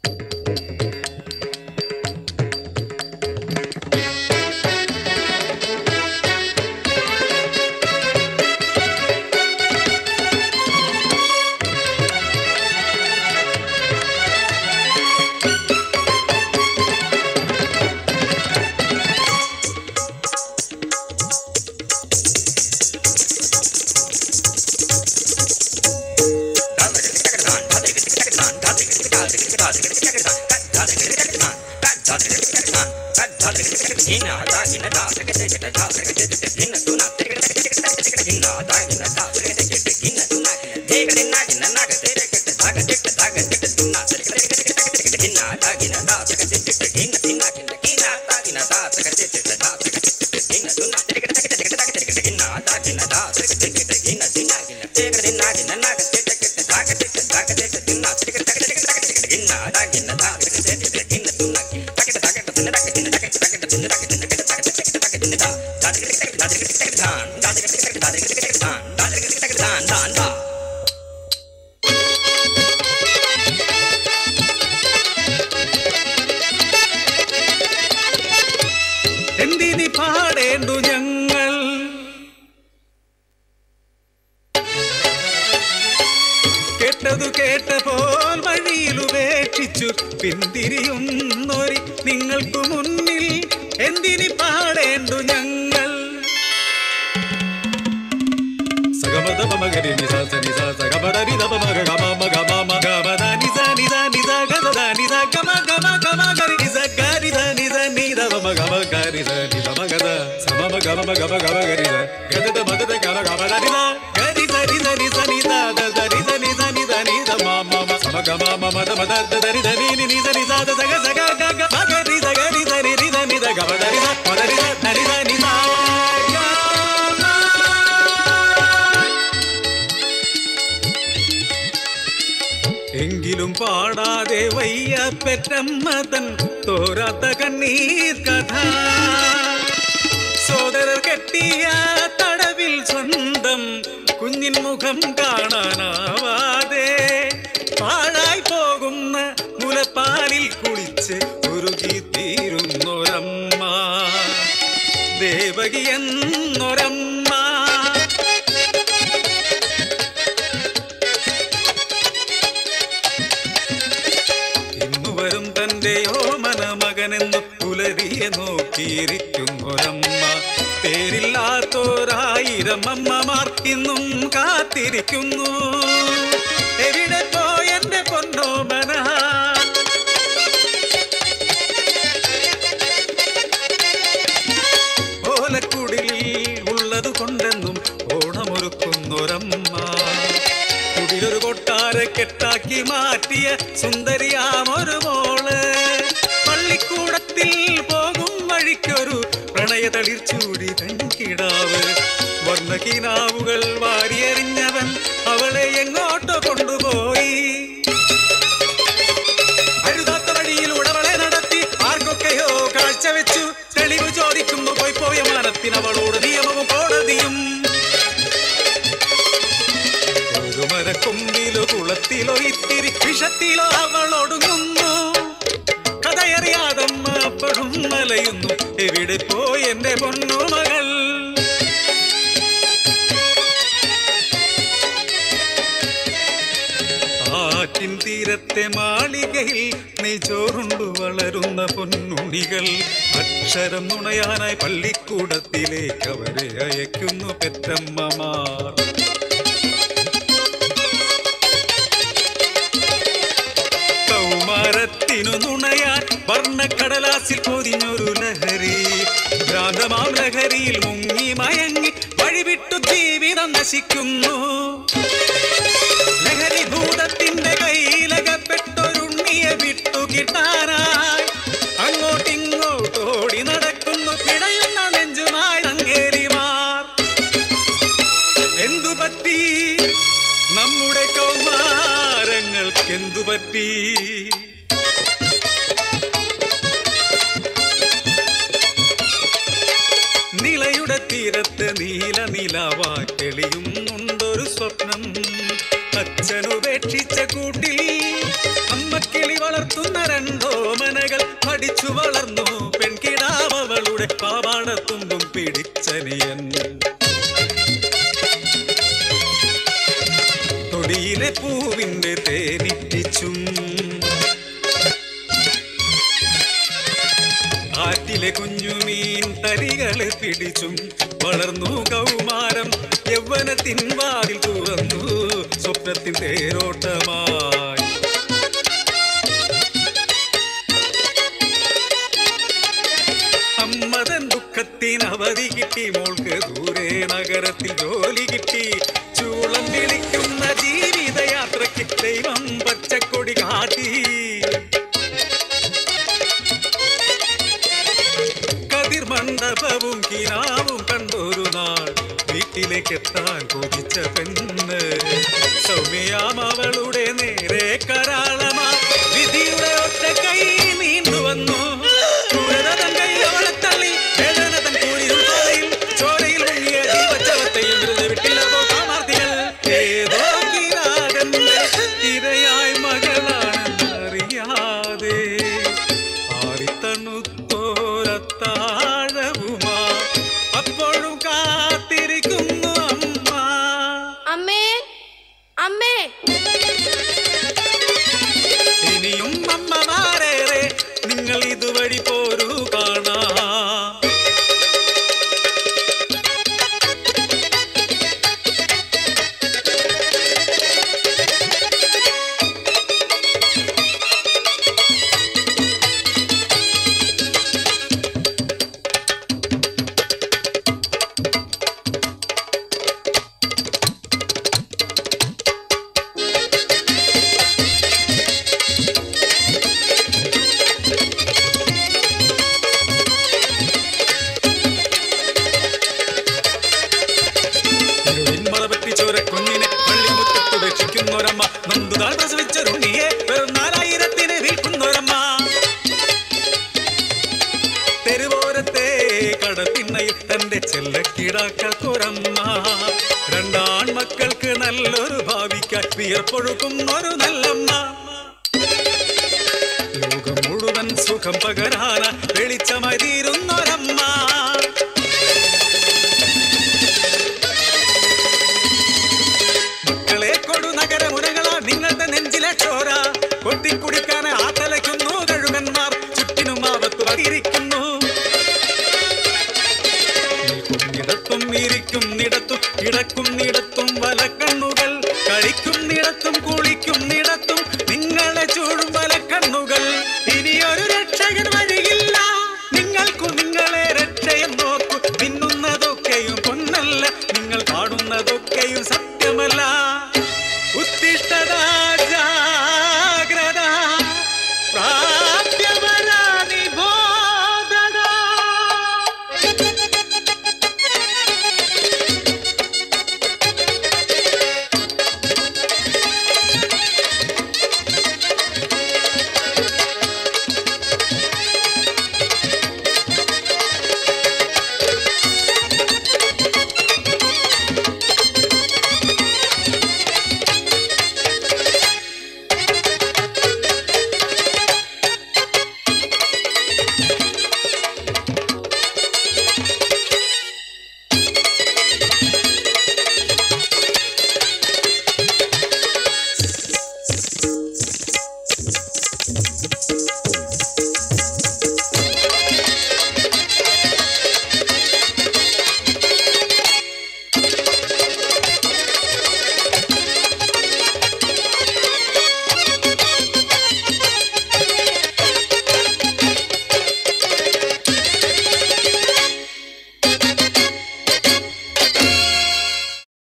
എന്തിനി പാടേണ്ടു ഞങ്ങൾ കേട്ടതു കേട്ട പോൽ വഴിയിൽ ഉപേക്ഷിച്ചു പിന്തിരിയുന്നൊരി നിങ്ങൾക്കു മുന്നിൽ എന്തിനി പാടേണ്ടു ഞങ്ങൾ സഗമത മമഗരി നിസ സ നിസ സഗമത നിസ മമഗ ഗമ മഗ മമ ഗമത നിസ നിസ നിസ ഗദ നിസ ഗമ ഗമ ഗമ ഗരി നിസ ഗരി ധ നിസ നിധ മമ ഗമ ഗരി സ നിസ മഗദ സമമ ഗമ മ ഗമ ഗമ ഗരി സ ഗദ മദ ഗമ ഗമ ധ നിസ ഗരി സ നിസ നിസ നിസ ദ ദ നിസ നിസ നിധ നിധ മ മ മ സമ ഗമ മമ ധ മദ ദ ധ നി ധ നി നി നിസ നിസ ദ സഗ സഗ ഗ ഗ മ ഗരി സ ഗരി സ നി രി ധ നി ധ ഗമ ധ നി സ മദ നി സ ധ നി സ നി സ ഗ മ എങ്കിലും പാടാതെ വയ്യ പെറ്റമ്മതൻ തോരാത്ത കണ്ണീർ കഥ സോദരർ കെട്ടിയ തടവിൽ സ്വന്തം കുഞ്ഞിൻ മുഖം കാണാനാവാതെ പാഴായി പോകുന്ന മുലപ്പാലിൽ കുളിച്ച് ഉരുകി തീരുന്നൊരമ്മ ദേവകി എന്നൊരമ്മ ഇന്നു വരും തന്റെ ഓമന മകനെന്നു പുലരിയെ നോക്കിയിരിക്കുന്നൊരമ്മ പേരില്ലാത്തോരായിരം അമ്മമാർ ഇന്നും കാത്തിരിക്കുന്നു എവിടെ പോയെന്റെ പൊന്നോമന ഓലക്കുടിലിൽ ഉള്ളത് കൊണ്ടെന്നും ഓണമൊരുക്കുന്നൊരമ്മ കുടിലൊരു കൊട്ടാര കെട്ടാക്കി മാറ്റിയ സുന്ദരിയാമൊരു മോള് പള്ളിക്കൂടത്തിൽ പോകും വഴിക്കൊരു പ്രണയ തളിർച്ചൂടി തൻകിടാവ് വർണ്ണകിനാവുകൾ വാരിയെറിഞ്ഞവൻ അവളെ എങ്ങോട്ടോ കൊണ്ടുപോയി അരുതാത്ത വഴിയിലൂടെ അവളെ നടത്തി ആർക്കൊക്കെയോ കാഴ്ചവെച്ചു തെളിവ് ചോദിക്കുന്നു പോയി പോയ മാനത്തിന് അവളോട് നിയമവും കോടതിയും ഒരു മരക്കൊമ്പിലോ കുളത്തിലോ ഇത്തിരി വിഷത്തിലോ അവൾ ഒടുങ്ങുന്നു കഥയറിയാതമ്മ അപ്പോഴും മലയുന്നു എവിടെ പോയി എന്റെ പൊന്നു മകൾ ആറ്റിൻ തീരത്തെ മാളികയിൽ നെയ്ച്ചോറുണ്ടു വളരുന്ന പൊന്നുണികൾ അക്ഷരം നുണയാനായി പള്ളിക്കൂടത്തിലേക്ക് അവരെ അയക്കുന്നു പെറ്റമ്മമാർ കൗമാരത്തിനു നുണയാൻ വർണ്ണക്കടലാസിൽ പൊതിഞ്ഞൊരു ലഹരി ഭ്രാന്തമാം ലഹരിയിൽ മുങ്ങി മയങ്ങി വഴിവിട്ടു ജീവിതം നശിക്കുന്നു ലഹരി ഭൂതത്തിന്റെ കയ്യിലകപ്പെട്ടൊരുണ്ണിയെ വിട്ടു കിട്ടാനായി അങ്ങോട്ടിങ്ങോട്ടോടി നടക്കുന്നു പിടയുന്ന നെഞ്ചുമായി അങ്ങേരിമാർ എന്തു പറ്റി നമ്മുടെ കൗമാരങ്ങൾക്ക് എന്തു പറ്റി നിലയുടെ തീരത്ത് നീല നിലവായി തെളിയുന്നുണ്ടൊരു സ്വപ്നം അച്ഛനുപേക്ഷിച്ച കൂട്ടിൽ അമ്മക്കിളി വളർത്തുന്ന പിടിച്ചു വളർന്നു പെൺകിടാവളുടെ പാവാടത്തുമ്പും പിടിച്ചനിയൻ തൊടിയിലെ പൂവിന്റെ തേനിറ്റിച്ചും ആറ്റിലെ കുഞ്ഞുമീൻ തരികളെ പിടിച്ചും വളർന്നു കൗമാരം യൗവനത്തിൻ വാതിൽ തുറന്നു സ്വപ്നത്തിൻ തേരോട്ടമായി അമ്മതൻ ദുഃഖത്തിന് അവധി കിട്ടി മോൾക്ക് ദൂരെ നഗരത്തിൽ ജോലി കിട്ടി ചൂളം വിളിക്കുന്ന ജീവിതയാത്രയ്ക്ക് ദൈവം പച്ചക്കൊടി കാട്ടി കതിർ മണ്ഡപവും കിനാവും കണ്ടൊരു നാൾ വീട്ടിലേക്ക് എത്താൻ കൊതിച്ച പെണ്ണ് സൗമ്യയാം അവളുടെ നേരെ കരാളമാ വിധിയുടെ ഒറ്റ കൈ നീണ്ടു വന്നു ക്രൂരത തൻ കൈ അവളെ തള്ളി വേദന തൻ കൂരിരുൾ പാതയിൽ ചോരയിൽ മുങ്ങിയ ജീവച്ചവത്തെയും വെറുതെ വിട്ടില്ല കാമാർത്തികൾ ഏതോ കിരാകന്റെ ഇരയായി മകളാണെന്നറിയാതെ ആറിത്തണുത്തോരത്താഴവുമാ അപ്പോഴും കാത്തിരിക്കുന്നു അമ്മ അമ്മേ അമ്മേ ഇനിയും അമ്മമാരേറെ നിങ്ങൾ ഇതുവഴി പോരൂ കാണാ മറപറ്റി ചോര കുഞ്ഞിനെ പള്ളിമുറ്റത്ത് ഉപേക്ഷിക്കുന്നൊരമ്മ നന്ദുതാൾ പ്രസവിച്ചൊരുണ്ണിയെ വെറും നാലായിരത്തിന് വിൽക്കുന്നൊരമ്മ തെരുവോരത്തെ കടത്തിണ്ണയിൽ തന്റെ ചെല്ലക്കിടാക്കൾക്കൊരമ്മ രണ്ടാൺമക്കൾക്ക് നല്ലൊരു ഭാവിക്കായി വിയർപ്പൊഴുക്കുന്നൊരു നല്ലമ്മ ലോകം മുഴുവൻ സുഖം പകരാന